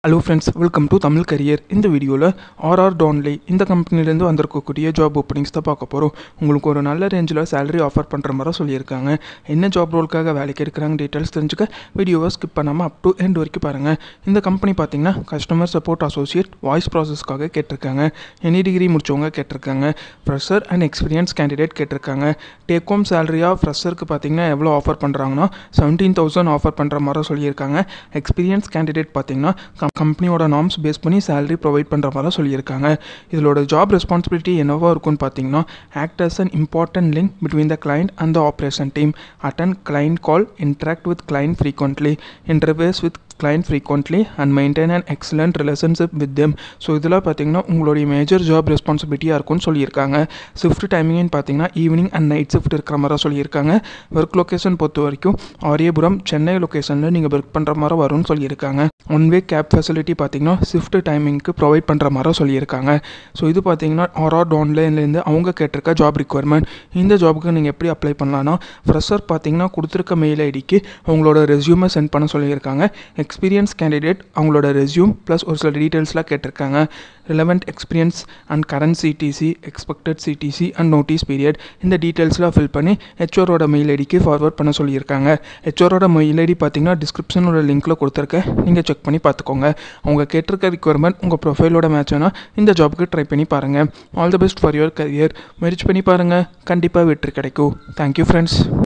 hello friends welcome to Tamil career இந்த வீடியோவில் RR டான்லே இந்த கம்பெனிலேருந்து வந்திருக்கக்கூடிய ஜாப் ஓப்பனிங்ஸ் தான் பார்க்க போகிறோம் உங்களுக்கு ஒரு நல்ல ரேஞ்சில் சேலரி ஆஃபர் பண்ணுற மாதிரி சொல்லியிருக்காங்க என்ன ஜாப் ரோலுக்காக வேலைக்கு எடுக்கிறாங்க டீட்டெயில்ஸ் தெரிஞ்சுக்க வீடியோவை ஸ்கிப் பண்ணாமல் அப் டு எண்ட் வரைக்கும் பாருங்கள் இந்த கம்பெனி பார்த்தீங்கன்னா கஸ்டமர் சப்போர்ட் அசோசியேட் வாய்ஸ் ப்ராசஸ்க்காக கேட்டிருக்காங்க எனி டிகிரி முடிச்சவங்க கேட்டிருக்காங்க ஃப்ரெஷர் அண்ட் எக்ஸ்பீரியன்ஸ் கேண்டிடேட் கேட்டிருக்காங்க டேக் ஹோம் சேலரியாக ஃப்ரெஷருக்கு பார்த்தீங்கன்னா எவ்வளோ ஆஃபர் பண்ணுறாங்கன்னா செவன்டீன் தௌசண்ட் ஆஃபர் பண்ணுற மாதிரி சொல்லியிருக்காங்க எக்ஸ்பீரியன்ஸ் கேண்டிடேட் பார்த்தீங்கன்னா கம்பெனியோட நார்ம்ஸ் பேஸ் பண்ணி சேலரி ப்ரொவைட் பண்ணுற மாதிரி சொல்லியிருக்காங்க இதோட ஜாப் ரெஸ்பான்சிபிலிட்டி என்னவா இருக்கும்னு பார்த்தீங்கன்னா act as an important link between the client and the operation team attend client call interact with client frequently interfaces with client frequently and maintain an excellent relationship with them so இதில் பார்த்தீங்கன்னா உங்களுடைய major job ரெஸ்பான்சிபிலிட்டியாக இருக்கும்னு சொல்லியிருக்காங்க shift டைமிங்னு பார்த்தீங்கன்னா evening and night shift இருக்கிற மாதிரி சொல்லியிருக்காங்க work location பொறுத்த வரைக்கும் ஆரியபுரம் சென்னை லொக்கேஷனில் நீங்கள் ஒர்க் பண்ணுற மாதிரி வரும்னு சொல்லியிருக்காங்க ஒன் வே கேப் ஃபெசிலிட்டி பார்த்தீங்கன்னா ஷிஃப்ட் டைமிங்க்கு ப்ரொவைட் பண்ணுற மாதிரி சொல்லியிருக்காங்க ஸோ இது பார்த்தீங்கன்னா ஆர்ஆர் ஆன்லைன்லேருந்து அவங்க கேட்டிருக்க ஜாப் ரிக்குவயர்மெண்ட் இந்த ஜாபுக்கு நீங்கள் எப்படி அப்ளை பண்ணலான்னா ஃப்ரெஷர் பார்த்தீங்கன்னா கொடுத்துருக்க மெயில் ஐடிக்கு அவங்களோட ரெஸ்யூமை சென்ட் பண்ண சொல்லியிருக்காங்க எக்ஸ்பீரியன்ஸ் கேண்டிடேட் அவங்களோட ரெஸ்யூம் ப்ளஸ் ஒரு சில டீட்டெயில்ஸ்லாம் கேட்டிருக்காங்க relevant experience and current CTC expected CTC and notice period இந்த டீட்டெயில்ஸ்லாம் ஃபில் பண்ணி ஹெச்ஓரோட மெயில் ஐடிக்கு ஃபார்வர்ட் பண்ண சொல்லியிருக்காங்க ஹெச்ஓரோட மெயில் ஐடி பார்த்தீங்கன்னா டிஸ்கிரிப்ஷனோட லிங்க்கில் கொடுத்துருக்கேன் நீங்கள் செக் பண்ணி பார்த்துக்கோங்க அவங்க கேட்டிருக்க ரிக்குவயர்மெண்ட் உங்கள் ப்ரொஃபைலோட மேட்ச்னா இந்த ஜாபுக்கு ட்ரை பண்ணி பாருங்கள் all the best for your career மெரிச் பண்ணி பாருங்கள் கண்டிப்பாக வெற்றி கிடைக்கும் தேங்க்யூ ஃப்ரெண்ட்ஸ்